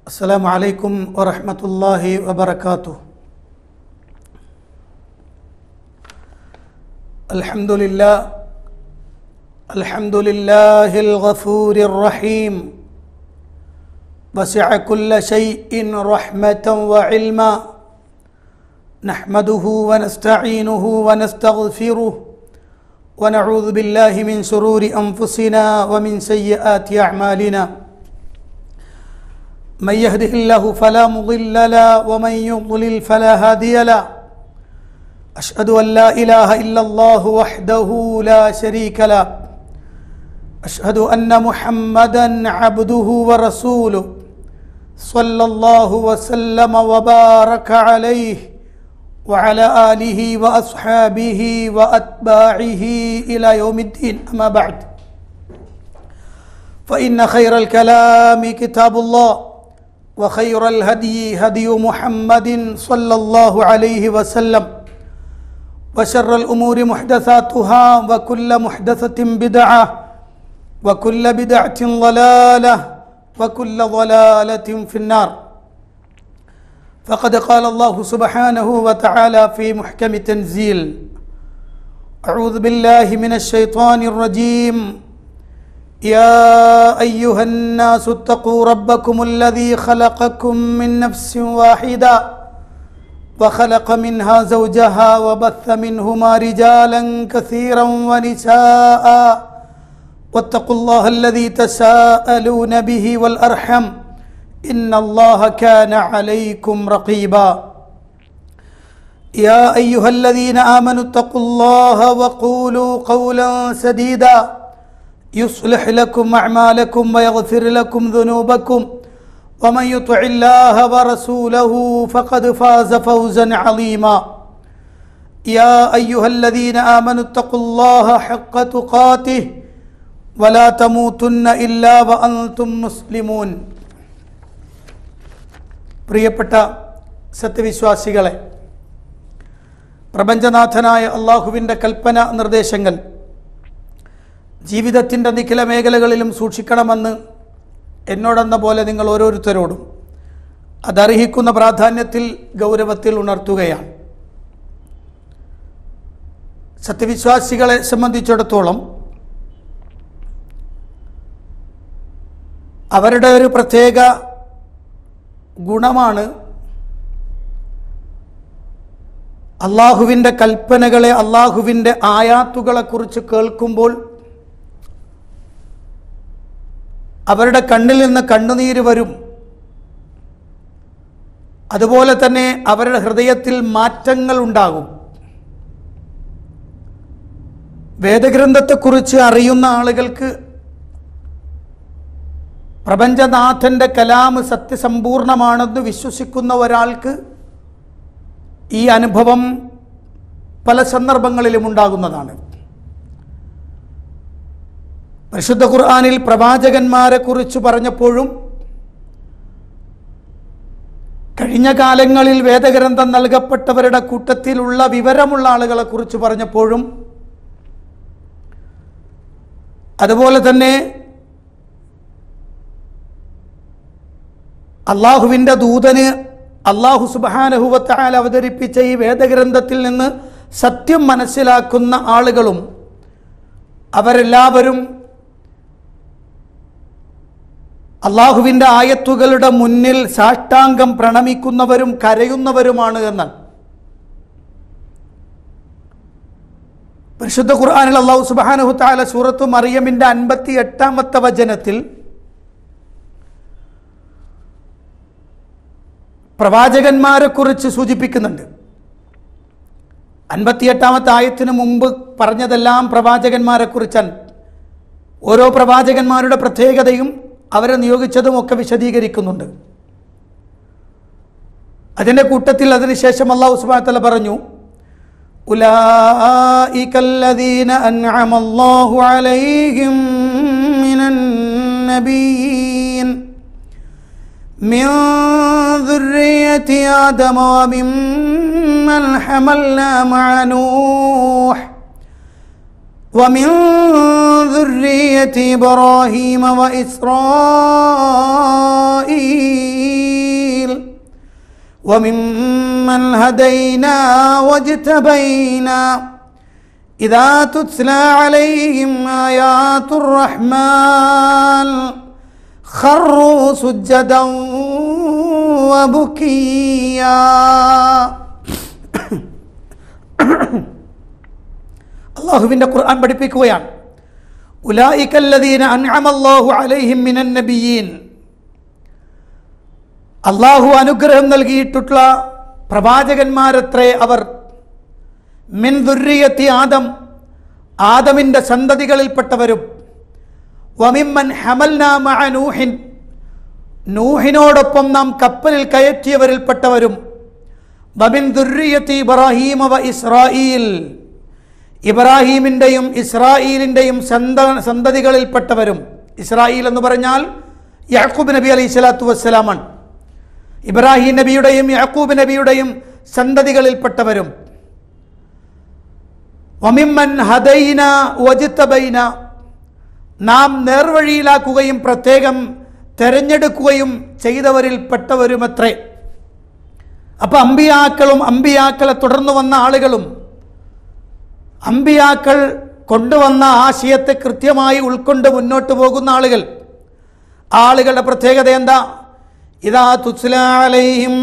السلام عليكم ورحمة الله وبركاته الحمد لله الحمد لله الغفور الرحيم وسع كل شيء رحمة وعلما نحمده ونستعينه ونستغفره ونعوذ بالله من شرور أنفسنا ومن سيئات أعمالنا من يهده الله فلا مضل له ومن يضلل فلا هادي له أشهد أن لا إله إلا الله وحده لا شريك له أشهد أن محمدا عبده ورسوله صلى الله وسلم وبارك عليه وعلى آله وأصحابه وأتباعه إلى يوم الدين أما بعد فإن خير الكلام كتاب الله وخير الهدي هدي محمد صلى الله عليه وسلم وشر الأمور محدثاتها وكل محدثة بدعة وكل بدعة ضلالة وكل ضلالة في النار فقد قال الله سبحانه وتعالى في محكم تنزيل أعوذ بالله من الشيطان الرجيم يا أيها الناس اتقوا ربكم الذي خلقكم من نفس واحدة وخلق منها زوجها وبث منهما رجالا كثيرا ونساء واتقوا الله الذي تساءلون به والأرحم إن الله كان عليكم رقيبا يا أيها الذين آمنوا اتقوا الله وقولوا قولا سديدا يصلح لكم أعمالكم ويغفر لكم ذنوبكم ومن يطع الله ورسوله فقد فاز فوزا عظيما يا أيها الذين آمنوا اتقوا الله حق تقاته ولا تموتن إلا وأنتم مسلمون പ്രിയപ്പെട്ട സത്യവിശ്വാസികളെ പ്രപഞ്ചനാഥനായ അള്ളാഹുവിൻ്റെ കൽപ്പന നിർദ്ദേശങ്ങൾ ജീവിതത്തിൻ്റെ നിഖില മേഖലകളിലും സൂക്ഷിക്കണമെന്ന് എന്നോടെന്ന പോലെ നിങ്ങൾ ഓരോരുത്തരോടും അതർഹിക്കുന്ന പ്രാധാന്യത്തിൽ ഗൗരവത്തിൽ ഉണർത്തുകയാണ് സത്യവിശ്വാസികളെ സംബന്ധിച്ചിടത്തോളം അവരുടെ ഒരു പ്രത്യേക ഗുണമാണ് അള്ളാഹുവിൻ്റെ കൽപ്പനകളെ അള്ളാഹുവിൻ്റെ ആയാത്തുകളെക്കുറിച്ച് കേൾക്കുമ്പോൾ അവരുടെ കണ്ണിൽ നിന്ന് കണ്ണുനീര് വരും അതുപോലെ തന്നെ അവരുടെ ഹൃദയത്തിൽ മാറ്റങ്ങൾ ഉണ്ടാകും വേദഗ്രന്ഥത്തെക്കുറിച്ച് അറിയുന്ന ആളുകൾക്ക് പ്രപഞ്ചനാഥൻ്റെ കലാം സത്യസമ്പൂർണമാണെന്ന് വിശ്വസിക്കുന്ന ഒരാൾക്ക് ഈ അനുഭവം പല സന്ദർഭങ്ങളിലും ഉണ്ടാകുന്നതാണ് പരിശുദ്ധ ഖുർആാനിൽ പ്രവാചകന്മാരെ കുറിച്ച് പറഞ്ഞപ്പോഴും കഴിഞ്ഞ കാലങ്ങളിൽ വേദഗ്രന്ഥം നൽകപ്പെട്ടവരുടെ കൂട്ടത്തിലുള്ള വിവരമുള്ള ആളുകളെ കുറിച്ച് പറഞ്ഞപ്പോഴും അതുപോലെ തന്നെ അള്ളാഹുവിൻ്റെ ദൂതന് അള്ളാഹു സുബാനഹുവത്താൽ അവതരിപ്പിച്ച ഈ വേദഗ്രന്ഥത്തിൽ നിന്ന് സത്യം മനസ്സിലാക്കുന്ന ആളുകളും അവരെല്ലാവരും അള്ളാഹുവിൻ്റെ ആയത്തുകളുടെ മുന്നിൽ സാഷ്ടാംഗം പ്രണമിക്കുന്നവരും കരയുന്നവരുമാണ് എന്ന് പരിശുദ്ധ ഖുർആാനിൽ അള്ളാഹു സുബാനഹു താല സൂറത്തു മറിയമിൻ്റെ അൻപത്തി എട്ടാമത്തെ വചനത്തിൽ പ്രവാചകന്മാരെ കുറിച്ച് സൂചിപ്പിക്കുന്നുണ്ട് അൻപത്തിയെട്ടാമത്തെ ആയത്തിന് മുമ്പ് പറഞ്ഞതെല്ലാം പ്രവാചകന്മാരെ കുറിച്ചാണ് ഓരോ പ്രവാചകന്മാരുടെ പ്രത്യേകതയും അവരെ നിയോഗിച്ചതും ഒക്കെ വിശദീകരിക്കുന്നുണ്ട് അതിൻ്റെ കൂട്ടത്തിൽ അതിനുശേഷം അള്ളാഹു സുബാത്തല പറഞ്ഞു أولئك الذين أنعم الله عليهم من النبيين من ذرية آدم وممن حملنا مع نوح ومن ذرية إبراهيم وإسرائيل وممن هدينا واجتبينا إذا تتلى عليهم آيات الرحمن خروا سجدا وبكيا അള്ളാഹുവിൻ്റെ ഖുർആൻ പഠിപ്പിക്കുകയാണ് ഉലായിക്കല്ലദീന അൻഅമല്ലാഹു അലൈഹിം മിനൻ നബിയീൻ അള്ളാഹു അനുഗ്രഹം നൽകിയിട്ടുള്ള പ്രവാചകന്മാരത്രേ അവർ മിൻ ദുര്യത്തി ആദം ആദമിൻ്റെ സന്തതികളിൽപ്പെട്ടവരും വമിമ്മൻ ഹമൽനാ മഅ നൂഹിൻ നൂഹിനോടൊപ്പം നാം കപ്പലിൽ കയറ്റിയവരിൽപ്പെട്ടവരും വമിൻ ദുര്യത്തി ഇബ്രാഹീമ വ ഇസ്രായീൽ ഇബ്രാഹീമിൻ്റെയും ഇസ്രായേലിൻ്റെയും സന്ത സന്തതികളിൽപ്പെട്ടവരും ഇസ്രായേൽ എന്ന് പറഞ്ഞാൽ യാക്കൂബ് നബി അലൈഹി സ്വലാത്തു വസ്സലാമാണ് ഇബ്രാഹിം നബിയുടെയും യാക്കൂബ് നബിയുടെയും സന്തതികളിൽപ്പെട്ടവരും വമിമ്മൻ ഹദൈന വജിത്തബൈന നാം നേർവഴിയിലാക്കുകയും പ്രത്യേകം തെരഞ്ഞെടുക്കുകയും ചെയ്തവരിൽപ്പെട്ടവരുമത്രേ അപ്പം അമ്പിയാക്കളും അമ്പിയാക്കളെ തുടർന്നു വന്ന ആളുകളും അമ്പിയാക്കൾ കൊണ്ടുവന്ന ആശയത്തെ കൃത്യമായി ഉൾക്കൊണ്ട് മുന്നോട്ട് പോകുന്ന ആളുകൾ ആളുകളുടെ പ്രത്യേകത എന്താ ഇതാ തുസ്ലാലയും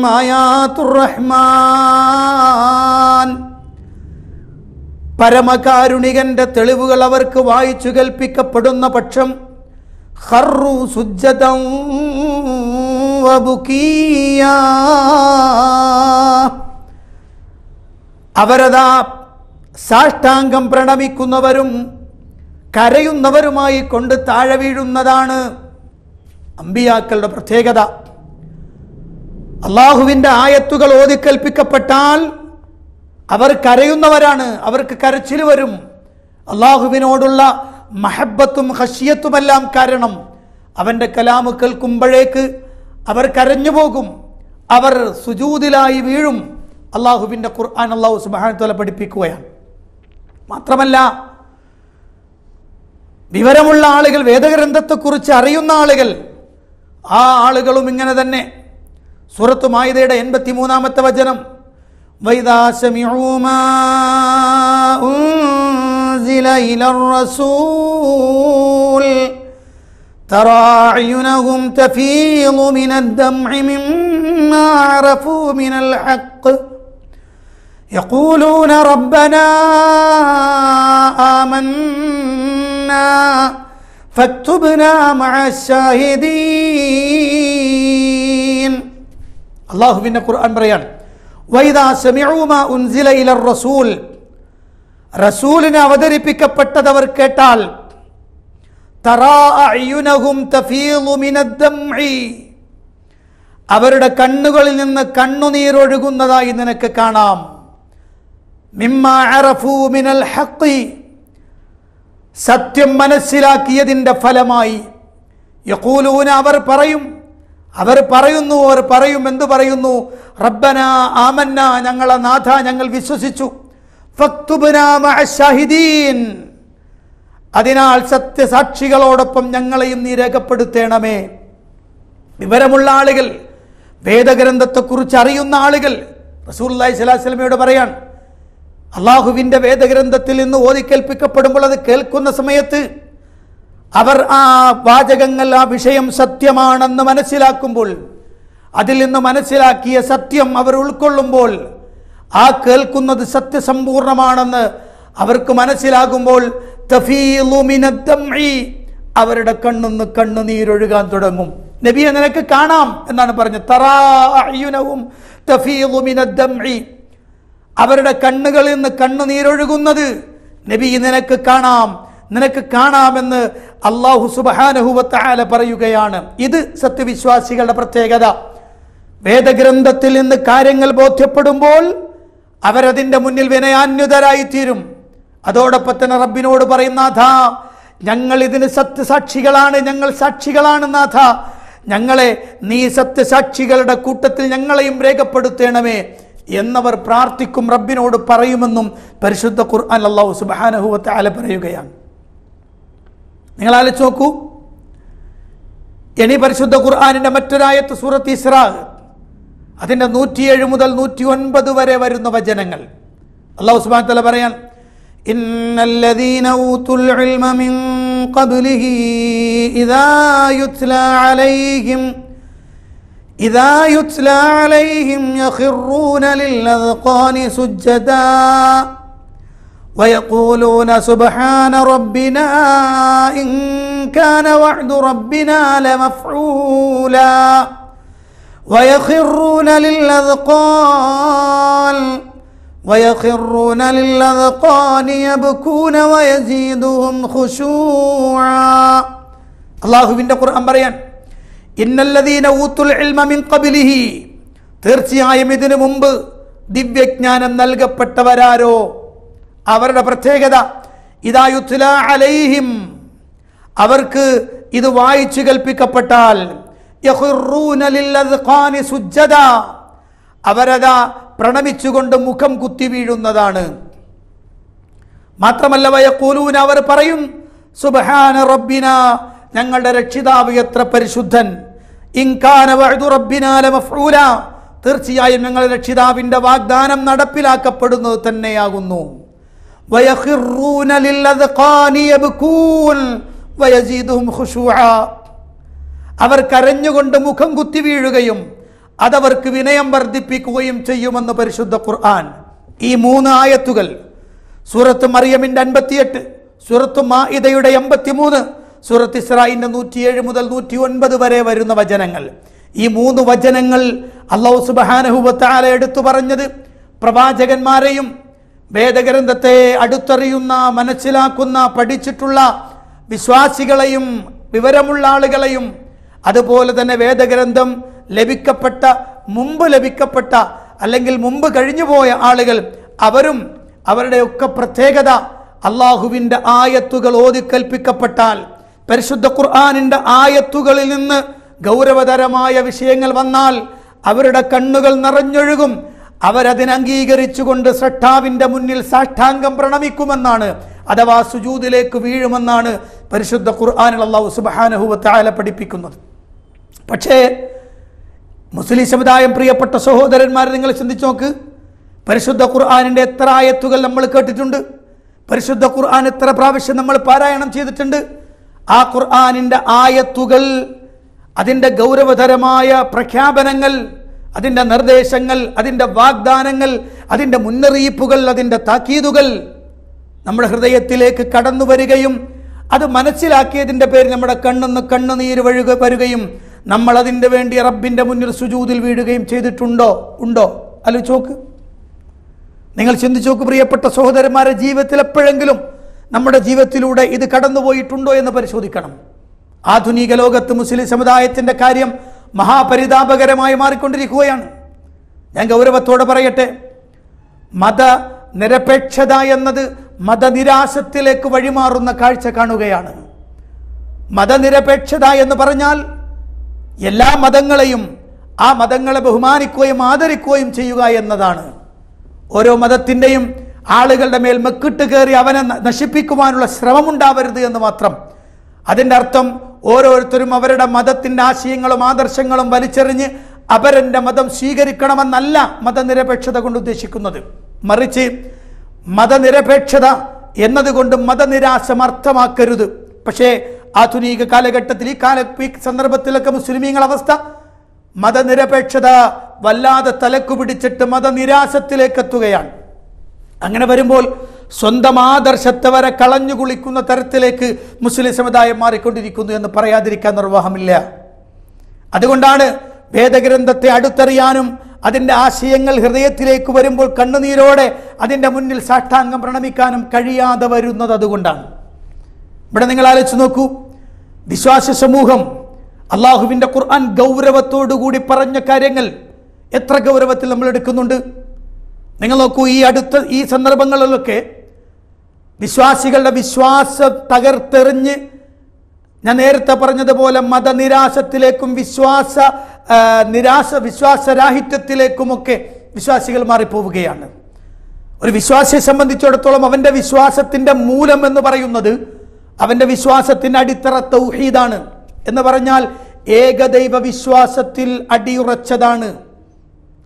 റഹ്മാൻ പരമകാരുണികന്റെ തെളിവുകൾ അവർക്ക് വായിച്ചു കൽപ്പിക്കപ്പെടുന്ന പക്ഷം ഹർറു സുജ്ജതം വബുക്കിയാ. അവരതാ സാഷ്ടാംഗം പ്രണമിക്കുന്നവരും കരയുന്നവരുമായി കൊണ്ട് താഴെ വീഴുന്നതാണ് അമ്പിയാക്കളുടെ പ്രത്യേകത അള്ളാഹുവിൻ്റെ ആയത്തുകൾ ഓതിക്കൽപ്പിക്കപ്പെട്ടാൽ അവർ കരയുന്നവരാണ് അവർക്ക് കരച്ചിൽ വരും അള്ളാഹുവിനോടുള്ള മഹബത്തും ഹഷിയത്തുമെല്ലാം കാരണം അവൻ്റെ കലാമ് കേൾക്കുമ്പോഴേക്ക് അവർ കരഞ്ഞു പോകും അവർ സുജൂതിലായി വീഴും അള്ളാഹുവിൻ്റെ ഖുർആൻ അള്ളാഹു സുബാനത്തോല പഠിപ്പിക്കുകയാണ് മാത്രമല്ല വിവരമുള്ള ആളുകൾ വേദഗ്രന്ഥത്തെക്കുറിച്ച് അറിയുന്ന ആളുകൾ ആ ആളുകളും ഇങ്ങനെ തന്നെ സൂറത്ത് മായിദയുടെ എൺപത്തി മൂന്നാമത്തെ വചനം وإذا سمعوا ما أنزل إلى الرسول ترى أعينهم تفيض من الدمع مما عرفوا من الحق يقولون ربنا آمنا فاكتبنا مع الشاهدين الله في القرآن بريان وإذا سمعوا ما أنزل إلى الرسول റസൂലിന് അവതരിപ്പിക്കപ്പെട്ടതവർ കേട്ടാൽ തറാ അയ്യുനഹും തഫീളു മിനദ്ദംഇ അവരുടെ കണ്ണുകളിൽ നിന്ന് കണ്ണുനീരൊഴുകുന്നതായി നിനക്ക് കാണാം മിമ്മ അറഫൂ മിനൽ ഹഖി സത്യം മനസ്സിലാക്കിയതിൻ്റെ ഫലമായി യഖൂലൂന അവർ പറയും അവർ പറയുന്നു അവർ പറയും എന്തു പറയുന്നു റബ്ബന ആമന്ന ഞങ്ങളെ നാഥ ഞങ്ങൾ വിശ്വസിച്ചു ഫക്തുബ്ന മഅ ഷാഹിദീൻ അതിനാൽ സത്യസാക്ഷികളോടൊപ്പം ഞങ്ങളെയും നീ രേഖപ്പെടുത്തേണമേ വിവരമുള്ള ആളുകൾ വേദഗ്രന്ഥത്തെക്കുറിച്ച് അറിയുന്ന ആളുകൾ റസൂല്ലായി സ്വലാസ്ലമയോട് പറയാൻ അള്ളാഹുവിൻ്റെ വേദഗ്രന്ഥത്തിൽ നിന്ന് ഓതിക്കേൽപ്പിക്കപ്പെടുമ്പോൾ അത് കേൾക്കുന്ന സമയത്ത് അവർ ആ വാചകങ്ങൾ ആ വിഷയം സത്യമാണെന്ന് മനസ്സിലാക്കുമ്പോൾ അതിൽ നിന്ന് മനസ്സിലാക്കിയ സത്യം അവർ ഉൾക്കൊള്ളുമ്പോൾ ആ കേൾക്കുന്നത് സത്യസമ്പൂർണമാണെന്ന് അവർക്ക് മനസ്സിലാകുമ്പോൾ തഫീലു മിനദ്ദംഇ അവരുടെ കണ്ണുന്ന് കണ്ണുനീരൊഴുകാൻ തുടങ്ങും നബിയെ നിനക്ക് കാണാം എന്നാണ് പറഞ്ഞത് തറാ അയ്യുനവും തഫീലു മിനദ്ദംഇ അവരുടെ കണ്ണുകളിൽ നിന്ന് കണ്ണുനീരൊഴുകുന്നത് നബി നിനക്ക് കാണാം നിനക്ക് കാണാമെന്ന് അള്ളാഹു സുബാനഹുവത്താല പറയുകയാണ് ഇത് സത്യവിശ്വാസികളുടെ പ്രത്യേകത വേദഗ്രന്ഥത്തിൽ നിന്ന് കാര്യങ്ങൾ ബോധ്യപ്പെടുമ്പോൾ അവരതിൻ്റെ മുന്നിൽ വിനയാന്യുതരായി തീരും അതോടൊപ്പം തന്നെ റബ്ബിനോട് പറയും നാഥ ഞങ്ങൾ ഇതിന് സത്യസാക്ഷികളാണ് ഞങ്ങൾ സാക്ഷികളാണ് നാഥ ഞങ്ങളെ നീ സത്യസാക്ഷികളുടെ കൂട്ടത്തിൽ ഞങ്ങളെയും രേഖപ്പെടുത്തേണമേ എന്നവർ പ്രാർത്ഥിക്കും റബ്ബിനോട് പറയുമെന്നും പരിശുദ്ധ ഖുർആൻ അള്ളാഹു സുബാനഹുവത്തെ ആല പറയുകയാണ് നിങ്ങൾ ആലോചിച്ച് നോക്കൂ ഇനി പരിശുദ്ധ ഖുർആാനിൻ്റെ മറ്റൊരായത്ത് സൂറത്ത് ഇസ്രാ അതിൻ്റെ നൂറ്റിയേഴ് മുതൽ നൂറ്റി ഒൻപത് വരെ വരുന്ന വചനങ്ങൾ അള്ളാഹു സുബാൻ തല പറയാൻ ഇന്നല്ലദീന ഊത്തുൽ ഇൽമ മിൻ ഖബ്ലിഹി ഇദാ യുത്ലാ അലൈഹിം إذا يتلى عليهم يخرون للأذقان سجدا ويقولون سبحان ربنا إن كان وعد ربنا لمفعولا ويخرون للأذقان ويخرون للأذقان يبكون ويزيدهم خشوعا الله من القرآن بريان ഇന്നല്ലദീന ഊത്തുൽ ഇൽമ മിൻ ഖബിലിഹി തീർച്ചയായും ഇതിനു മുമ്പ് ദിവ്യജ്ഞാനം നൽകപ്പെട്ടവരാരോ അവരുടെ പ്രത്യേകത ഇതായുത്തുല അലൈഹിം അവർക്ക് ഇത് വായിച്ചു കൽപ്പിക്കപ്പെട്ടാൽ യഖുറൂന ലില്ലദ്ഖാനി സുജ്ജദ അവരതാ പ്രണമിച്ചുകൊണ്ട് മുഖം കുത്തി വീഴുന്നതാണ് മാത്രമല്ല വയക്കൂലൂൻ അവർ പറയും സുബഹാന റബ്ബിന ഞങ്ങളുടെ രക്ഷിതാവ് എത്ര പരിശുദ്ധൻ ഇൻകാന വഅദു റബ്ബിനാ ലമഫ്ഊല തീർച്ചയായും ഞങ്ങളുടെ രക്ഷിതാവിന്റെ വാഗ്ദാനം നടപ്പിലാക്കപ്പെടുന്നത് തന്നെയാകുന്നു വയഖിറൂന ലില്ലദ്ഖാനി യബ്കൂൻ വയസീദുഹും ഖുശൂഅ അവർ കരഞ്ഞുകൊണ്ട് മുഖം കുത്തി വീഴുകയും അതവർക്ക് വിനയം വർദ്ധിപ്പിക്കുകയും ചെയ്യുമെന്ന് പരിശുദ്ധ ഖുർആൻ ഈ മൂന്ന് ആയത്തുകൾ സൂറത്ത് മറിയമിന്റെ അൻപത്തിയെട്ട് സൂറത്ത് മാഇദയുടെ എൺപത്തിമൂന്ന് സൂറത്ത് ഇസ്രായിന്റെ നൂറ്റിയേഴ് മുതൽ നൂറ്റി ഒൻപത് വരെ വരുന്ന വചനങ്ങൾ ഈ മൂന്ന് വചനങ്ങൾ അള്ളാഹു സുബാനഹുബത്താല എടുത്തു പറഞ്ഞത് പ്രവാചകന്മാരെയും വേദഗ്രന്ഥത്തെ അടുത്തറിയുന്ന മനസ്സിലാക്കുന്ന പഠിച്ചിട്ടുള്ള വിശ്വാസികളെയും വിവരമുള്ള ആളുകളെയും അതുപോലെ തന്നെ വേദഗ്രന്ഥം ലഭിക്കപ്പെട്ട മുമ്പ് ലഭിക്കപ്പെട്ട അല്ലെങ്കിൽ മുമ്പ് കഴിഞ്ഞുപോയ ആളുകൾ അവരും അവരുടെയൊക്കെ പ്രത്യേകത അള്ളാഹുവിൻ്റെ ആയത്തുകൾ ഓതിക്കൽപ്പിക്കപ്പെട്ടാൽ പരിശുദ്ധ ഖുർആാനിൻ്റെ ആയത്തുകളിൽ നിന്ന് ഗൗരവതരമായ വിഷയങ്ങൾ വന്നാൽ അവരുടെ കണ്ണുകൾ നിറഞ്ഞൊഴുകും അവരതിനെ അംഗീകരിച്ചുകൊണ്ട് സൃഷ്ടാവിൻ്റെ മുന്നിൽ സാഷ്ടാംഗം പ്രണമിക്കുമെന്നാണ് അഥവാ സുജൂദിലേക്ക് വീഴുമെന്നാണ് പരിശുദ്ധ ഖുർആാനിൽ അള്ളാഹു സുബാനഹുവത്തായ പഠിപ്പിക്കുന്നത് പക്ഷേ മുസ്ലിം സമുദായം പ്രിയപ്പെട്ട സഹോദരന്മാരെ നിങ്ങൾ ചിന്തിച്ചു നോക്ക് പരിശുദ്ധ ഖുർആാനിൻ്റെ എത്ര ആയത്തുകൾ നമ്മൾ കേട്ടിട്ടുണ്ട് പരിശുദ്ധ ഖുർആൻ എത്ര പ്രാവശ്യം നമ്മൾ പാരായണം ചെയ്തിട്ടുണ്ട് ആ ഖുർആാനിൻ്റെ ആയത്തുകൾ അതിൻ്റെ ഗൗരവതരമായ പ്രഖ്യാപനങ്ങൾ അതിൻ്റെ നിർദ്ദേശങ്ങൾ അതിൻ്റെ വാഗ്ദാനങ്ങൾ അതിൻ്റെ മുന്നറിയിപ്പുകൾ അതിൻ്റെ താക്കീതുകൾ നമ്മുടെ ഹൃദയത്തിലേക്ക് കടന്നു വരികയും അത് മനസ്സിലാക്കിയതിൻ്റെ പേരിൽ നമ്മുടെ കണ്ണെന്ന് കണ്ണുനീര് വഴുക വരികയും നമ്മൾ അതിൻ്റെ വേണ്ടി റബ്ബിൻ്റെ മുന്നിൽ സുജൂതിൽ വീഴുകയും ചെയ്തിട്ടുണ്ടോ ഉണ്ടോ ആലോചിച്ചോക്ക് നിങ്ങൾ ചിന്തിച്ചു നോക്ക് പ്രിയപ്പെട്ട സഹോദരന്മാരെ ജീവിതത്തിൽ എപ്പോഴെങ്കിലും നമ്മുടെ ജീവിതത്തിലൂടെ ഇത് കടന്നുപോയിട്ടുണ്ടോ എന്ന് പരിശോധിക്കണം ആധുനിക ലോകത്ത് മുസ്ലിം സമുദായത്തിൻ്റെ കാര്യം മഹാപരിതാപകരമായി മാറിക്കൊണ്ടിരിക്കുകയാണ് ഞാൻ ഗൗരവത്തോടെ പറയട്ടെ മത നിരപേക്ഷത എന്നത് മതനിരാശത്തിലേക്ക് വഴിമാറുന്ന കാഴ്ച കാണുകയാണ് മതനിരപേക്ഷത എന്ന് പറഞ്ഞാൽ എല്ലാ മതങ്ങളെയും ആ മതങ്ങളെ ബഹുമാനിക്കുകയും ആദരിക്കുകയും ചെയ്യുക എന്നതാണ് ഓരോ മതത്തിൻ്റെയും ആളുകളുടെ മേൽ മെക്കിട്ട് കയറി അവനെ ന- നശിപ്പിക്കുവാനുള്ള ശ്രമമുണ്ടാവരുത് എന്ന് മാത്രം അതിൻ്റെ അർത്ഥം ഓരോരുത്തരും അവരുടെ മതത്തിൻ്റെ ആശയങ്ങളും ആദർശങ്ങളും വലിച്ചെറിഞ്ഞ് അവരെൻ്റെ മതം സ്വീകരിക്കണമെന്നല്ല മതനിരപേക്ഷത കൊണ്ട് ഉദ്ദേശിക്കുന്നത് മറിച്ച് മതനിരപേക്ഷത എന്നതുകൊണ്ട് മതനിരാശം അർത്ഥമാക്കരുത് പക്ഷേ ആധുനിക കാലഘട്ടത്തിൽ ഈ കാല ഈ സന്ദർഭത്തിലൊക്കെ മുസ്ലിമീങ്ങൾ അവസ്ഥ മതനിരപേക്ഷത വല്ലാതെ തലക്കു പിടിച്ചിട്ട് മതനിരാശത്തിലേക്ക് എത്തുകയാണ് അങ്ങനെ വരുമ്പോൾ സ്വന്തം ആദർശത്തെ വരെ കളഞ്ഞു കുളിക്കുന്ന തരത്തിലേക്ക് മുസ്ലിം സമുദായം മാറിക്കൊണ്ടിരിക്കുന്നു എന്ന് പറയാതിരിക്കാൻ നിർവാഹമില്ല അതുകൊണ്ടാണ് വേദഗ്രന്ഥത്തെ അടുത്തറിയാനും അതിൻ്റെ ആശയങ്ങൾ ഹൃദയത്തിലേക്ക് വരുമ്പോൾ കണ്ണുനീരോടെ അതിൻ്റെ മുന്നിൽ സാഷ്ടാംഗം പ്രണമിക്കാനും കഴിയാതെ വരുന്നത് അതുകൊണ്ടാണ് ഇവിടെ നിങ്ങൾ ആലോചിച്ച് നോക്കൂ വിശ്വാസ സമൂഹം അള്ളാഹുവിൻ്റെ ഖുർആൻ ഗൗരവത്തോടുകൂടി പറഞ്ഞ കാര്യങ്ങൾ എത്ര ഗൗരവത്തിൽ നമ്മൾ എടുക്കുന്നുണ്ട് നിങ്ങൾ നോക്കൂ ഈ അടുത്ത ഈ സന്ദർഭങ്ങളിലൊക്കെ വിശ്വാസികളുടെ വിശ്വാസം തകർത്തെറിഞ്ഞ് ഞാൻ നേരത്തെ പറഞ്ഞതുപോലെ മതനിരാശത്തിലേക്കും വിശ്വാസ ആ, നിരാശ വിശ്വാസരാഹിത്യത്തിലേക്കുമൊക്കെ വിശ്വാസികൾ മാറിപ്പോവുകയാണ് ഒരു വിശ്വാസിയെ സംബന്ധിച്ചിടത്തോളം അവൻ്റെ വിശ്വാസത്തിൻ്റെ മൂലം എന്ന് പറയുന്നത് അവൻ്റെ വിശ്വാസത്തിൻ്റെ അടിത്തറ തൗഹീദാണ് എന്ന് പറഞ്ഞാൽ ഏകദൈവ വിശ്വാസത്തിൽ അടിയുറച്ചതാണ്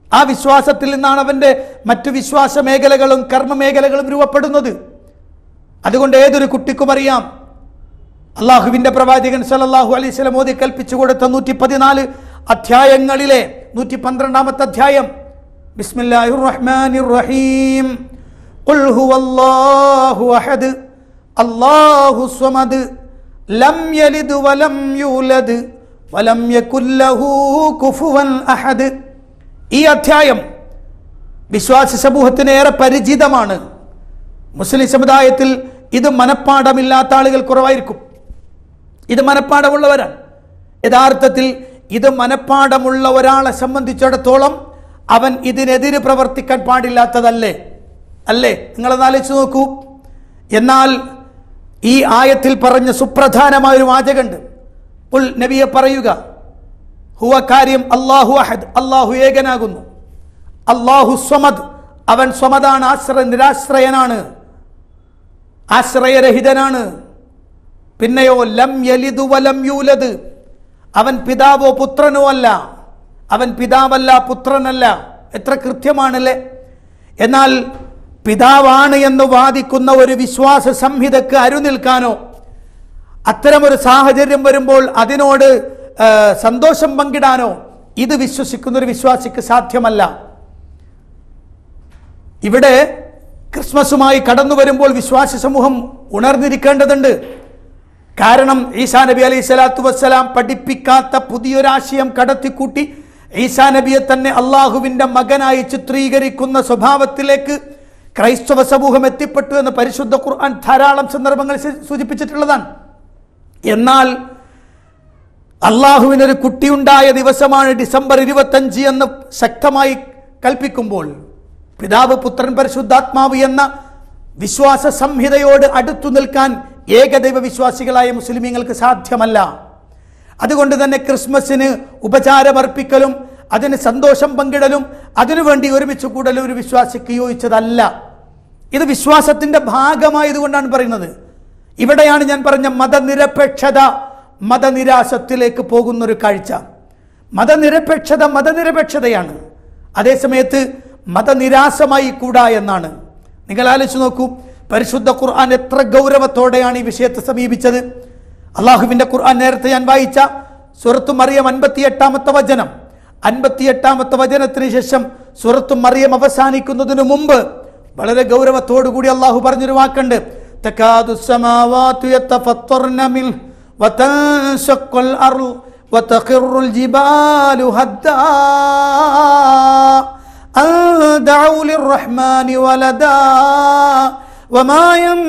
ആ വിശ്വാസത്തിൽ നിന്നാണ് അവൻ്റെ മറ്റു വിശ്വാസ മേഖലകളും കർമ്മ മേഖലകളും രൂപപ്പെടുന്നത് അതുകൊണ്ട് ഏതൊരു കുട്ടിക്കും അറിയാം അള്ളാഹുവിന്റെ പ്രവാചകൻ സല്ലല്ലാഹു അലൈഹി സ്വലം മോദി കൽപ്പിച്ചു കൊടുത്ത നൂറ്റി പതിനാല് അധ്യായങ്ങളിലെ നൂറ്റി പന്ത്രണ്ടാമത്തെ അധ്യായം ബിസ്മില്ലാഹിർ റഹ്മാനിർ റഹീം ഖുൽ ഹുവല്ലാഹു അഹദ് അല്ലാഹു സ്വമദ് ലം യലിദ് വലം യൂലദ് വലം യകുൽ ലഹു കുഫുവൻ അഹദ് ഈ അധ്യായം വിശ്വാസി സമൂഹത്തിന് ഏറെ പരിചിതമാണ് മുസ്ലിം സമുദായത്തിൽ ഇത് മനപ്പാടമില്ലാത്ത ആളുകൾ കുറവായിരിക്കും ഇത് മനപ്പാടമുള്ളവരാണ് യഥാർത്ഥത്തിൽ ഇത് മനപ്പാടമുള്ള ഒരാളെ സംബന്ധിച്ചിടത്തോളം അവൻ ഇതിനെതിരെ പ്രവർത്തിക്കാൻ പാടില്ലാത്തതല്ലേ അല്ലേ നിങ്ങളത് ആലോചിച്ച് നോക്കൂ എന്നാൽ ഈ ആയത്തിൽ പറഞ്ഞ സുപ്രധാനമായ ഒരു വാചകമുണ്ട് ഉൽ നബിയെ പറയുക ഹുവ കാര്യം അള്ളാഹു അഹദ് അള്ളാഹു ഏകനാകുന്നു അള്ളാഹു സ്വമദ് അവൻ സ്വമദാണ് ആശ്രയ നിരാശ്രയനാണ് ആശ്രയരഹിതനാണ് പിന്നെയോ ലം യലിദു വലം യൂലത് അവൻ പിതാവോ പുത്രനോ അല്ല അവൻ പിതാവല്ല പുത്രനല്ല എത്ര കൃത്യമാണല്ലേ എന്നാൽ പിതാവാണ് എന്ന് വാദിക്കുന്ന ഒരു വിശ്വാസ സംഹിതക്ക് അരുനിൽക്കാനോ അത്തരമൊരു സാഹചര്യം വരുമ്പോൾ അതിനോട് ആ, സന്തോഷം പങ്കിടാനോ ഇത് വിശ്വസിക്കുന്ന ഒരു വിശ്വാസിക്ക് സാധ്യമല്ല ഇവിടെ ക്രിസ്മസുമായി കടന്നു വരുമ്പോൾ വിശ്വാസി സമൂഹം ഉണർന്നിരിക്കേണ്ടതുണ്ട് കാരണം ഈസാ നബി അലൈഹി സ്വലാത്തു വസ്സലാം പഠിപ്പിക്കാത്ത പുതിയൊരാശയം കടത്തിക്കൂട്ടി ഈസാ നബിയെ തന്നെ അള്ളാഹുവിൻ്റെ മകനായി ചിത്രീകരിക്കുന്ന സ്വഭാവത്തിലേക്ക് ക്രൈസ്തവ സമൂഹം എത്തിപ്പെട്ടു എന്ന് പരിശുദ്ധ ഖുർആൻ ധാരാളം സന്ദർഭങ്ങൾ സൂ- സൂചിപ്പിച്ചിട്ടുള്ളതാണ് എന്നാൽ അള്ളാഹുവിനൊരു കുട്ടിയുണ്ടായ ദിവസമാണ് ഡിസംബർ ഇരുപത്തഞ്ച് എന്ന് ശക്തമായി കൽപ്പിക്കുമ്പോൾ പിതാവ് പുത്രൻ പരിശുദ്ധാത്മാവ് എന്ന വിശ്വാസ സംഹിതയോട് അടുത്തു നിൽക്കാൻ ഏകദൈവ വിശ്വാസികളായ മുസ്ലിമീങ്ങൾക്ക് സാധ്യമല്ല അതുകൊണ്ട് തന്നെ ക്രിസ്മസിന് ഉപചാരമർപ്പിക്കലും അതിന് സന്തോഷം പങ്കിടലും അതിനുവേണ്ടി ഒരുമിച്ച് കൂടലും ഒരു വിശ്വാസിക്ക് യോജിച്ചതല്ല ഇത് വിശ്വാസത്തിന്റെ ഭാഗമായതുകൊണ്ടാണ് പറയുന്നത് ഇവിടെയാണ് ഞാൻ പറഞ്ഞ മതനിരപേക്ഷത മതനിരാശത്തിലേക്ക് പോകുന്ന ഒരു കാഴ്ച മതനിരപേക്ഷത മതനിരപേക്ഷതയാണ് അതേസമയത്ത് മതനിരാശമായി കൂടാ എന്നാണ് നിങ്ങൾ ആലോചിച്ച് നോക്കൂ പരിശുദ്ധ ഖുർആൻ എത്ര ഗൗരവത്തോടെയാണ് ഈ വിഷയത്തെ സമീപിച്ചത് അള്ളാഹുവിന്റെ ഖുർആൻ നേരത്തെ ഞാൻ വായിച്ച സുറത്തു മറിയം അൻപത്തി എട്ടാമത്തെ വചനം അൻപത്തി എട്ടാമത്തെ വചനത്തിന് ശേഷം സുറത്തു മറിയം അവസാനിക്കുന്നതിന് മുമ്പ് വളരെ ഗൗരവത്തോടു കൂടി അള്ളാഹു പറഞ്ഞൊരു വാക്കുണ്ട് تكاد السماوات يتفطرن منه وتنشق الأرض وتخر الجبال هدا أن دعوا للرحمن ولدا وما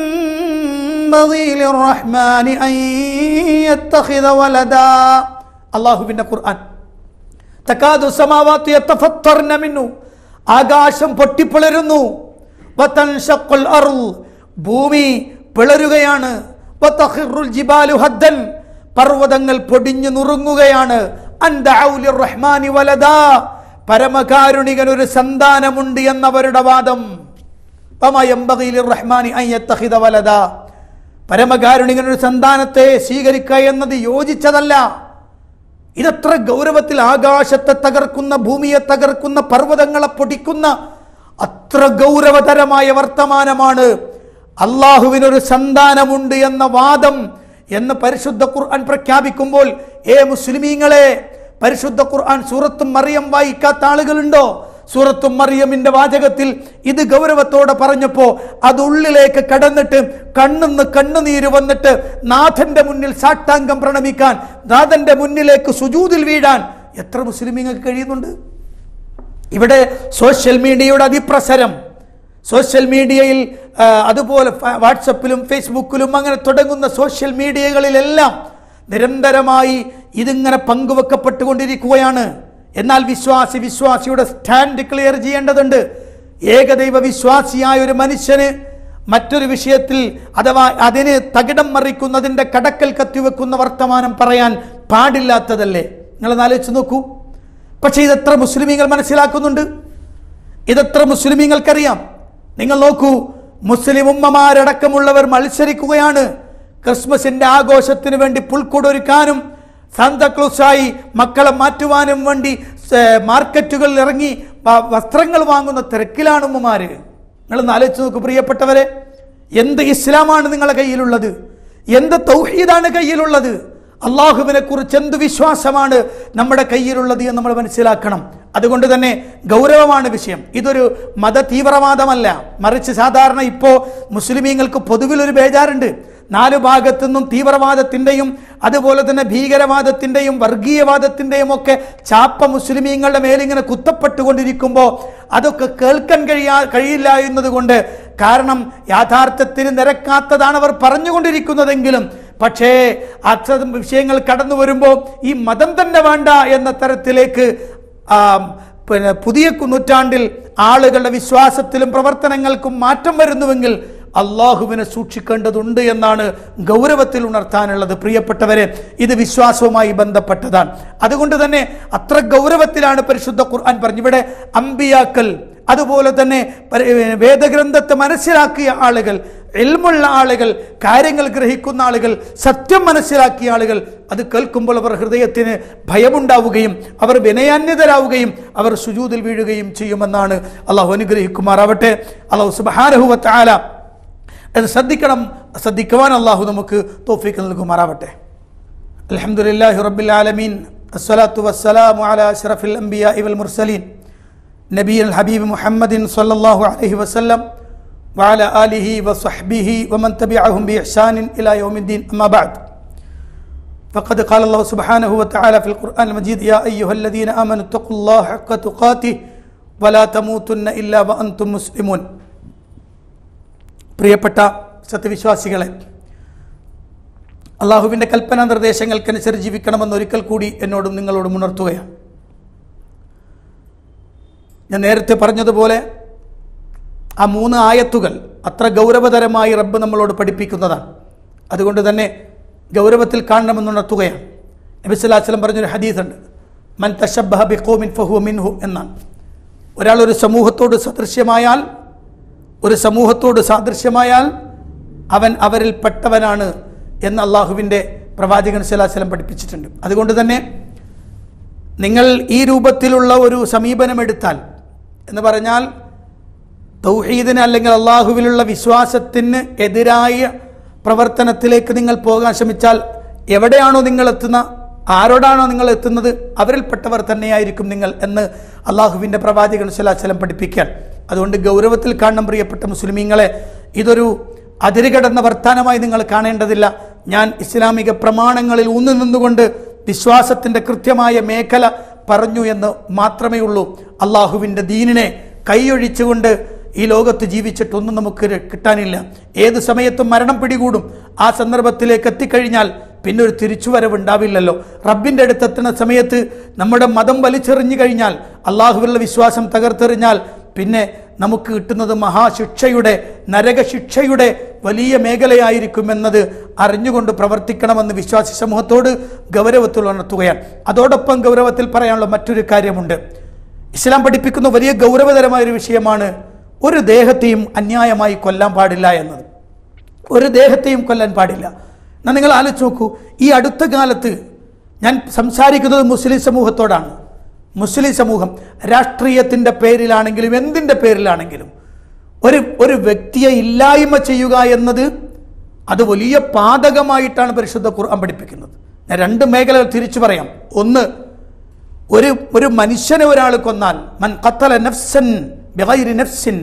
ينبغي للرحمن أن يتخذ ولدا الله بن القرآن തക്കാതു സമാവാത്ത് യത്തഫത്തർന മിന്നു ആകാശം പൊട്ടിപ്പിളരുന്നു വതൻഷഖുൽ അർള് ഭൂമി പിളരുകയാണ് വതഖിറുൽ ജിബാലു ഹദ്ദൻ പർവ്വതങ്ങൾ പൊടിഞ്ഞു നുറുങ്ങുകയാണ് അൻദഔ റഹ്മാനി വലദാ പരമകാരുണികൻ ഒരു സന്താനമുണ്ട് എന്നവരുടെ വാദം വമാ യംബഗി ലിർറഹ്മാനി അൻ യത്തഖിദ വലദാ പരമകാരുണികൻ ഒരു സന്താനത്തെ സ്വീകരിക്കുക എന്നത് യോജിച്ചതല്ല ഇതത്ര ഗൗരവത്തിൽ ആകാശത്തെ തകർക്കുന്ന ഭൂമിയെ തകർക്കുന്ന പർവ്വതങ്ങളെ പൊടിക്കുന്ന അത്ര ഗൗരവതരമായ വർത്തമാനമാണ് അള്ളാഹുവിനൊരു സന്താനമുണ്ട് എന്ന വാദം എന്ന് പരിശുദ്ധ ഖുർആൻ പ്രഖ്യാപിക്കുമ്പോൾ ഏ മുസ്ലിമീങ്ങളെ പരിശുദ്ധ ഖുർആൻ സൂറത്തും മറിയം വായിക്കാത്ത ആളുകളുണ്ടോ സൂറത്തും മറിയമിന്റെ വാചകത്തിൽ ഇത് ഗൗരവത്തോടെ പറഞ്ഞപ്പോ അത് ഉള്ളിലേക്ക് കടന്നിട്ട് കണ്ണെന്ന് കണ്ണുനീര് വന്നിട്ട് നാഥന്റെ മുന്നിൽ സാഷ്ടാംഗം പ്രണമിക്കാൻ നാഥന്റെ മുന്നിലേക്ക് സുജൂതിൽ വീഴാൻ എത്ര മുസ്ലിമീങ്ങൾക്ക് കഴിയുന്നുണ്ട് ഇവിടെ സോഷ്യൽ മീഡിയയുടെ അതിപ്രസരം സോഷ്യൽ മീഡിയയിൽ ആ, അതുപോലെ ഫ- വാട്സപ്പിലും ഫേസ്ബുക്കിലും അങ്ങനെ തുടങ്ങുന്ന സോഷ്യൽ മീഡിയകളിലെല്ലാം നിരന്തരമായി ഇതിങ്ങനെ പങ്കുവെക്കപ്പെട്ടുകൊണ്ടിരിക്കുകയാണ് എന്നാൽ വിശ്വാസി വിശ്വാസിയുടെ സ്റ്റാൻഡ് ക്ലിയർ ചെയ്യേണ്ടതുണ്ട് ഏകദൈവ വിശ്വാസിയായ ഒരു മനുഷ്യന് മറ്റൊരു വിഷയത്തിൽ അഥവാ അതിന് തകിടം മറിക്കുന്നതിൻ്റെ കടക്കൽ കത്തിവെക്കുന്ന വർത്തമാനം പറയാൻ പാടില്ലാത്തതല്ലേ നിങ്ങളൊന്ന് ആലോചിച്ച് നോക്കൂ പക്ഷേ ഇതെത്ര മുസ്ലിമീങ്ങൾ മനസ്സിലാക്കുന്നുണ്ട് ഇതെത്ര മുസ്ലിമീങ്ങൾക്കറിയാം നിങ്ങൾ നോക്കൂ മുസ്ലിം ഉമ്മമാരടക്കമുള്ളവർ മത്സരിക്കുകയാണ് ക്രിസ്മസിന്റെ ആഘോഷത്തിന് വേണ്ടി പുൽക്കൂടൊരുക്കാനും സാന്താക്ലോസായി മക്കളെ മാറ്റുവാനും വേണ്ടി ഏ, മാർക്കറ്റുകളിൽ ഇറങ്ങി വ- വസ്ത്രങ്ങൾ വാങ്ങുന്ന തിരക്കിലാണ് ഉമ്മമാര് നിങ്ങൾ ആലോചിച്ച് നോക്കൂ പ്രിയപ്പെട്ടവരെ എന്ത് ഇസ്ലാമാണ് നിങ്ങളുടെ കയ്യിലുള്ളത് എന്ത് തൗഹീദാണ് കയ്യിലുള്ളത് അള്ളാഹുവിനെ കുറിച്ച് എന്ത് വിശ്വാസമാണ് നമ്മുടെ കയ്യിലുള്ളത് എന്ന് നമ്മൾ മനസ്സിലാക്കണം അതുകൊണ്ട് തന്നെ ഗൗരവമാണ് വിഷയം ഇതൊരു മത തീവ്രവാദമല്ല മറിച്ച് സാധാരണ ഇപ്പോൾ മുസ്ലിമീങ്ങൾക്ക് പൊതുവിലൊരു ബേജാറുണ്ട് നാല് ഭാഗത്തുനിന്നും തീവ്രവാദത്തിൻ്റെയും അതുപോലെ തന്നെ ഭീകരവാദത്തിൻ്റെയും വർഗീയവാദത്തിൻ്റെയും ഒക്കെ ചാപ്പ മുസ്ലിമീങ്ങളുടെ മേലിങ്ങനെ കുത്തപ്പെട്ടുകൊണ്ടിരിക്കുമ്പോൾ അതൊക്കെ കേൾക്കാൻ കഴിയാ കഴിയില്ല എന്നതുകൊണ്ട് കാരണം യാഥാർത്ഥ്യത്തിന് നിരക്കാത്തതാണ് അവർ പറഞ്ഞുകൊണ്ടിരിക്കുന്നതെങ്കിലും പക്ഷേ അത്തരം വിഷയങ്ങൾ കടന്നു വരുമ്പോൾ ഈ മതം തന്നെ വേണ്ട എന്ന തരത്തിലേക്ക് ആ, പിന്നെ പുതിയ നൂറ്റാണ്ടിൽ ആളുകളുടെ വിശ്വാസത്തിലും പ്രവർത്തനങ്ങൾക്കും മാറ്റം വരുന്നുവെങ്കിൽ അള്ളാഹുവിനെ സൂക്ഷിക്കേണ്ടതുണ്ട് എന്നാണ് ഗൗരവത്തിൽ ഉണർത്താനുള്ളത് പ്രിയപ്പെട്ടവരെ ഇത് വിശ്വാസവുമായി ബന്ധപ്പെട്ടതാണ് അതുകൊണ്ട് തന്നെ അത്ര ഗൗരവത്തിലാണ് പരിശുദ്ധ ഖുർആൻ പറഞ്ഞു ഇവിടെ അമ്പിയാക്കൽ അതുപോലെ തന്നെ പരി- വേദഗ്രന്ഥത്തെ മനസ്സിലാക്കിയ ആളുകൾ എൽമുള്ള ആളുകൾ കാര്യങ്ങൾ ഗ്രഹിക്കുന്ന ആളുകൾ സത്യം മനസ്സിലാക്കിയ ആളുകൾ അത് കേൾക്കുമ്പോൾ അവർ ഹൃദയത്തിന് ഭയമുണ്ടാവുകയും അവർ വിനയാന്യതരാവുകയും അവർ സുജൂതിൽ വീഴുകയും ചെയ്യുമെന്നാണ് അള്ളാഹു അനുഗ്രഹിക്കുമാറാവട്ടെ അള്ളാഹു സുബാനഹുവത്ത് ആല അത് ശ്രദ്ധിക്കണം ശ്രദ്ധിക്കുവാൻ അള്ളാഹു നമുക്ക് തോഫിക്ക് നൽകുമാറാവട്ടെ അലഹമുല്ലാഹി റബ്ബിൽ ആലമീൻ അസ്സലാത്തു വസ്സലാമു അലാ അഷ്റഫിൽ അംബിയ ഇവൽ മുർസലീൻ നബി അൽ ഹബീബ് മുഹമ്മദിൻ സല്ലല്ലാഹു അലൈഹി വസല്ലം وعلى آله وصحبه ومن تبعهم بإحسان إلى يوم الدين أما بعد فقد قال الله سبحانه وتعالى في القرآن المجيد يا أيها الذين آمنوا اتقوا الله حق تقاته ولا تموتن إلا وأنتم مسلمون പ്രിയപ്പെട്ട സത്യവിശ്വാസികളെ അള്ളാഹുവിൻ്റെ കൽപ്പനാ നിർദ്ദേശങ്ങൾക്കനുസരിച്ച് ജീവിക്കണമെന്ന് ഒരിക്കൽ കൂടി എന്നോടും നിങ്ങളോടും ഉണർത്തുകയാണ് ഞാൻ നേരത്തെ പറഞ്ഞതുപോലെ ആ മൂന്ന് ആയത്തുകൾ അത്ര ഗൗരവതരമായി റബ്ബ് നമ്മളോട് പഠിപ്പിക്കുന്നതാണ് അതുകൊണ്ട് തന്നെ ഗൗരവത്തിൽ കാണണമെന്ന് ഉണർത്തുകയാണ് നബിസ്വലാസ്ലം പറഞ്ഞൊരു ഹദീസുണ്ട് മൻ തഷബ്ബഹ ബിഖോമിൻ ഫഹു മിൻഹു എന്നാണ് ഒരാൾ ഒരു സമൂഹത്തോട് സദൃശ്യമായാൽ ഒരു സമൂഹത്തോട് സാദൃശ്യമായാൽ അവൻ അവരിൽ പെട്ടവനാണ് എന്ന് അള്ളാഹുവിൻ്റെ പ്രവാചകൻ സലാസ്ലം പഠിപ്പിച്ചിട്ടുണ്ട് അതുകൊണ്ട് തന്നെ നിങ്ങൾ ഈ രൂപത്തിലുള്ള ഒരു സമീപനം എടുത്താൽ എന്ന് പറഞ്ഞാൽ തൗഹീദിന് അല്ലെങ്കിൽ അള്ളാഹുവിലുള്ള വിശ്വാസത്തിന് എതിരായ പ്രവർത്തനത്തിലേക്ക് നിങ്ങൾ പോകാൻ ശ്രമിച്ചാൽ എവിടെയാണോ നിങ്ങൾ എത്തുന്ന ആരോടാണോ നിങ്ങൾ എത്തുന്നത് അവരിൽപ്പെട്ടവർ തന്നെയായിരിക്കും നിങ്ങൾ എന്ന് അള്ളാഹുവിൻ്റെ പ്രവാചകൻ സ്വലാസ്ലം പഠിപ്പിക്കാൻ അതുകൊണ്ട് ഗൗരവത്തിൽ കാണണം പ്രിയപ്പെട്ട മുസ്ലിമീങ്ങളെ ഇതൊരു അതിരുകടന്ന വർത്താനമായി നിങ്ങൾ കാണേണ്ടതില്ല ഞാൻ ഇസ്ലാമിക പ്രമാണങ്ങളിൽ ഊന്നു നിന്നുകൊണ്ട് വിശ്വാസത്തിൻ്റെ കൃത്യമായ മേഖല പറഞ്ഞു എന്ന് മാത്രമേ ഉള്ളൂ അള്ളാഹുവിൻ്റെ ദീനിനെ കൈയൊഴിച്ചുകൊണ്ട് ഈ ലോകത്ത് ജീവിച്ചിട്ടൊന്നും നമുക്ക് ര- കിട്ടാനില്ല ഏത് സമയത്തും മരണം പിടികൂടും ആ സന്ദർഭത്തിലേക്ക് എത്തിക്കഴിഞ്ഞാൽ പിന്നെ ഒരു തിരിച്ചുവരവ് ഉണ്ടാവില്ലല്ലോ റബ്ബിൻ്റെ അടുത്തെത്തുന്ന സമയത്ത് നമ്മുടെ മതം വലിച്ചെറിഞ്ഞു കഴിഞ്ഞാൽ അള്ളാഹുവിലുള്ള വിശ്വാസം തകർത്തെറിഞ്ഞാൽ പിന്നെ നമുക്ക് കിട്ടുന്നത് മഹാശിക്ഷയുടെ നരകശിക്ഷയുടെ വലിയ മേഖലയായിരിക്കുമെന്നത് അറിഞ്ഞുകൊണ്ട് പ്രവർത്തിക്കണമെന്ന് വിശ്വാസി സമൂഹത്തോട് ഗൗരവത്തിൽ ഉണർത്തുകയാണ് അതോടൊപ്പം ഗൗരവത്തിൽ പറയാനുള്ള മറ്റൊരു കാര്യമുണ്ട് ഇസ്ലാം പഠിപ്പിക്കുന്ന വലിയ ഗൗരവതരമായ ഒരു വിഷയമാണ് ഒരു ദേഹത്തെയും അന്യായമായി കൊല്ലാൻ പാടില്ല എന്നത് ഒരു ദേഹത്തെയും കൊല്ലാൻ പാടില്ല എന്നാൽ നിങ്ങൾ ആലോചിച്ച് നോക്കൂ ഈ അടുത്ത കാലത്ത് ഞാൻ സംസാരിക്കുന്നത് മുസ്ലിം സമൂഹത്തോടാണ് മുസ്ലിം സമൂഹം രാഷ്ട്രീയത്തിൻ്റെ പേരിലാണെങ്കിലും എന്തിൻ്റെ പേരിലാണെങ്കിലും ഒരു ഒരു വ്യക്തിയെ ഇല്ലായ്മ ചെയ്യുക എന്നത് അത് വലിയ പാതകമായിട്ടാണ് പരിശുദ്ധ ഖുർആൻ പഠിപ്പിക്കുന്നത് ഞാൻ രണ്ട് മേഖലകൾ തിരിച്ചു പറയാം ഒന്ന് ഒരു ഒരു മനുഷ്യനെ ഒരാൾ കൊന്നാൽ മൻ ഖത്തല നഫ്സൻ ബിഗൈരി നഫ്സിൻ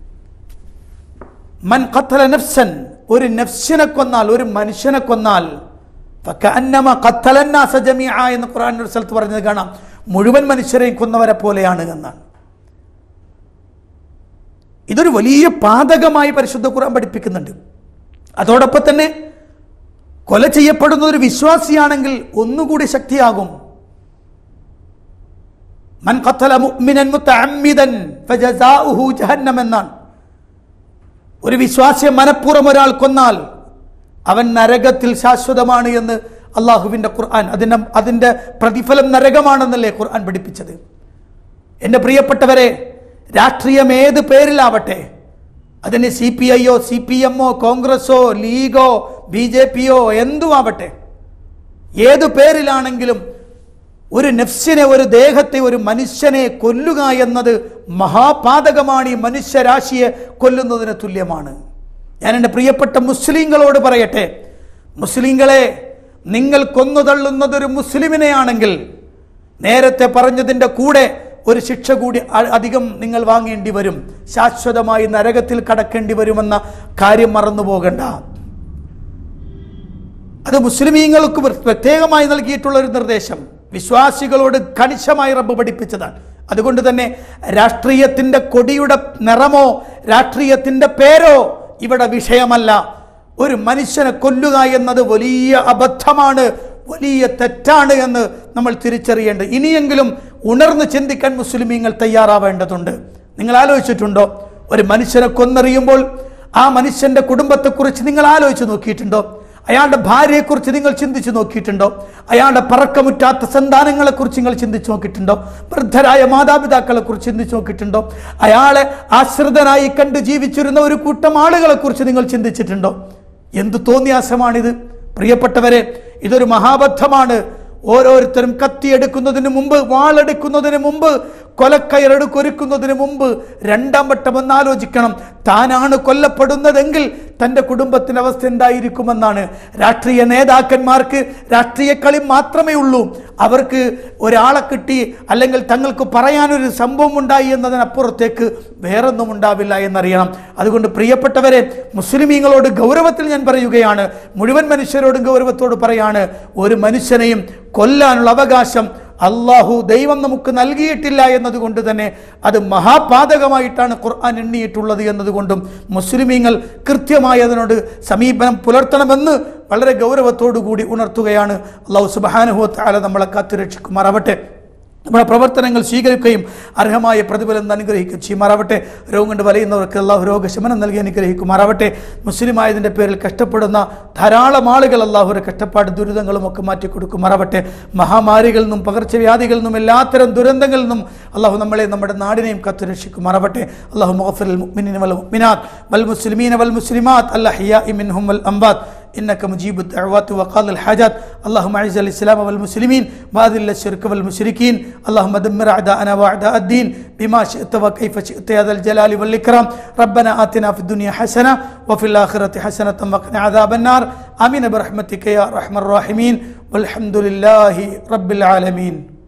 മൻ ഖത്തല നഫ്സൻ ഒരു നഫ്സിനെ കൊന്നാൽ ഒരു മനുഷ്യനെ കൊന്നാൽ ഫകഅന്നമ ഖത്തലന്നാസ ജമീഅ എന്ന് ഖുർആൻ ഒരു സ്ഥലത്ത് പറഞ്ഞത് കാണാം മുഴുവൻ മനുഷ്യരെയും കൊന്നവരെ പോലെയാണ് എന്നാണ് ഇതൊരു വലിയ പാതകമായി പരിശുദ്ധ ഖുർആൻ പഠിപ്പിക്കുന്നുണ്ട് അതോടൊപ്പം തന്നെ കൊല ചെയ്യപ്പെടുന്ന ഒരു വിശ്വാസിയാണെങ്കിൽ ഒന്നുകൂടി ശക്തിയാകും മൻ ഖത്തല മുഅ്മിനൻ മുതഅമ്മിദൻ ഫജസാഉഹു ജഹന്നം എന്നാണ് ഒരു വിശ്വാസിയെ മനഃപൂർവ്വം ഒരാൾ കൊന്നാൽ അവൻ നരകത്തിൽ ശാശ്വതമാണ് എന്ന് അള്ളാഹുവിൻ്റെ ഖുർആൻ അതിൻ്റെ അതിൻ്റെ പ്രതിഫലം നരകമാണെന്നല്ലേ ഖുർആൻ പഠിപ്പിച്ചത് എൻ്റെ പ്രിയപ്പെട്ടവരെ രാഷ്ട്രീയം ഏത് പേരിലാവട്ടെ അതിന് സി പി ഐയോ സി പി എമ്മോ കോൺഗ്രസോ ലീഗോ ബി ജെ പിയോ എന്തും ആവട്ടെ ഏതു പേരിലാണെങ്കിലും ഒരു നഫ്സിനെ ഒരു ദേഹത്തെ ഒരു മനുഷ്യനെ കൊല്ലുക എന്നത് മഹാപാതകമാണ് ഈ മനുഷ്യരാശിയെ കൊല്ലുന്നതിന് തുല്യമാണ് ഞാൻ എൻ്റെ പ്രിയപ്പെട്ട മുസ്ലിങ്ങളോട് പറയട്ടെ മുസ്ലിങ്ങളെ നിങ്ങൾ കൊന്നു തള്ളുന്നത് ഒരു മുസ്ലിമിനെയാണെങ്കിൽ നേരത്തെ പറഞ്ഞതിൻ്റെ കൂടെ ഒരു ശിക്ഷ കൂടി അ- അധികം നിങ്ങൾ വാങ്ങേണ്ടി വരും ശാശ്വതമായി നരകത്തിൽ കടക്കേണ്ടി വരുമെന്ന കാര്യം മറന്നു പോകണ്ട അത് മുസ്ലിമീങ്ങൾക്ക് പ്രത്യേകമായി നൽകിയിട്ടുള്ള ഒരു നിർദ്ദേശം വിശ്വാസികളോട് കണിശമായി റബ്ബ് പഠിപ്പിച്ചതാണ് അതുകൊണ്ട് തന്നെ രാഷ്ട്രീയത്തിന്റെ കൊടിയുടെ നിറമോ രാഷ്ട്രീയത്തിന്റെ പേരോ ഇവിടെ വിഷയമല്ല ഒരു മനുഷ്യനെ കൊല്ലുക എന്നത് വലിയ അബദ്ധമാണ് വലിയ തെറ്റാണ് എന്ന് നമ്മൾ തിരിച്ചറിയേണ്ടത് ഇനിയെങ്കിലും ഉണർന്ന് ചിന്തിക്കാൻ മുസ്ലിമീങ്ങൾ തയ്യാറാവേണ്ടതുണ്ട് നിങ്ങൾ ആലോചിച്ചിട്ടുണ്ടോ ഒരു മനുഷ്യനെ കൊന്നെറിയുമ്പോൾ ആ മനുഷ്യന്റെ കുടുംബത്തെക്കുറിച്ച് നിങ്ങൾ ആലോചിച്ച് നോക്കിയിട്ടുണ്ടോ അയാളുടെ ഭാര്യയെക്കുറിച്ച് നിങ്ങൾ ചിന്തിച്ചു നോക്കിയിട്ടുണ്ടോ അയാളുടെ പറക്കമുറ്റാത്ത സന്താനങ്ങളെക്കുറിച്ച് നിങ്ങൾ ചിന്തിച്ചു നോക്കിയിട്ടുണ്ടോ വൃദ്ധരായ മാതാപിതാക്കളെക്കുറിച്ച് ചിന്തിച്ചു നോക്കിയിട്ടുണ്ടോ അയാളെ ആശ്രിതനായി കണ്ട് ജീവിച്ചിരുന്ന ഒരു കൂട്ടം ആളുകളെക്കുറിച്ച് നിങ്ങൾ ചിന്തിച്ചിട്ടുണ്ടോ എന്ത് തോന്നിയാസമാണിത് പ്രിയപ്പെട്ടവരെ ഇതൊരു മഹാബദ്ധമാണ് ഓരോരുത്തരും കത്തിയെടുക്കുന്നതിന് മുമ്പ് വാളെടുക്കുന്നതിന് മുമ്പ് കൊലക്കയറെടുക്കൊരുക്കുന്നതിന് മുമ്പ് രണ്ടാം വട്ടം ഒന്ന് ആലോചിക്കണം താനാണ് കൊല്ലപ്പെടുന്നതെങ്കിൽ തൻ്റെ കുടുംബത്തിൻ്റെ അവസ്ഥ എന്തായിരിക്കുമെന്നാണ് രാഷ്ട്രീയ നേതാക്കന്മാർക്ക് രാഷ്ട്രീയ കളി മാത്രമേ ഉള്ളൂ അവർക്ക് ഒരാളെ കിട്ടി അല്ലെങ്കിൽ തങ്ങൾക്ക് പറയാനൊരു സംഭവം ഉണ്ടായി എന്നതിനപ്പുറത്തേക്ക് വേറൊന്നും ഉണ്ടാവില്ല എന്നറിയണം അതുകൊണ്ട് പ്രിയപ്പെട്ടവരെ മുസ്ലിമീങ്ങളോട് ഗൗരവത്തിൽ ഞാൻ പറയുകയാണ് മുഴുവൻ മനുഷ്യരോടും ഗൗരവത്തോട് പറയാണ് ഒരു മനുഷ്യനെയും കൊല്ലാനുള്ള അവകാശം അള്ളാഹു ദൈവം നമുക്ക് നൽകിയിട്ടില്ല എന്നതുകൊണ്ട് തന്നെ അത് മഹാപാതകമായിട്ടാണ് ഖുർആൻ എണ്ണിയിട്ടുള്ളത് എന്നതുകൊണ്ടും മുസ്ലിമീങ്ങൾ കൃത്യമായി അതിനോട് സമീപനം പുലർത്തണമെന്ന് വളരെ ഗൗരവത്തോടു കൂടി ഉണർത്തുകയാണ് അള്ളാഹു സുബാനുഹുത്താല നമ്മളെ കാത്തുരക്ഷിക്കുമാറാവട്ടെ നമ്മുടെ പ്രവർത്തനങ്ങൾ സ്വീകരിക്കുകയും അർഹമായ പ്രതിഫലം അനുഗ്രഹിക്കുകയും ചെയ്യുമാറാവട്ടെ രോഗം കൊണ്ട് വലയുന്നവർക്ക് അള്ളാഹു രോഗശമനം നൽകി അനുഗ്രഹിക്കുമാറാവട്ടെ മുസ്ലിമായതിൻ്റെ പേരിൽ കഷ്ടപ്പെടുന്ന ധാരാളം ആളുകൾ അള്ളാഹുരെ കഷ്ടപ്പാട് ദുരിതങ്ങളും ഒക്കെ മാറ്റി കൊടുക്കുമാറാവട്ടെ മഹാമാരികളിൽ നിന്നും പകർച്ചവ്യാധികളിൽ നിന്നും എല്ലാത്തരം ദുരന്തങ്ങളിൽ നിന്നും അള്ളാഹു നമ്മളെ നമ്മുടെ നാടിനെയും കാത്തുരക്ഷിക്കുമാറാവട്ടെ അള്ളാഹു മുഹഫിൽ മുഅ്മിനീന വൽ മുഅ്മിനാത്ത് വൽ മുസ്ലിമീന വൽ മുസ്ലിമാത്ത് അല്ലഹിയാഇ മിൻഹും വൽ അംബാത്ത് إنك مجيب الدعوات وقال الحاجات اللهم أعز الإسلام والمسلمين وأذل الشرك والمشركين اللهم دمر أعداءنا وأعداء الدين بما شئت وكيف شئت يا ذا الجلال والإكرام ربنا آتنا في الدنيا حسنة وفي الآخرة حسنة وقنا عذاب النار آمين برحمتك يا أرحم الراحمين والحمد لله رب العالمين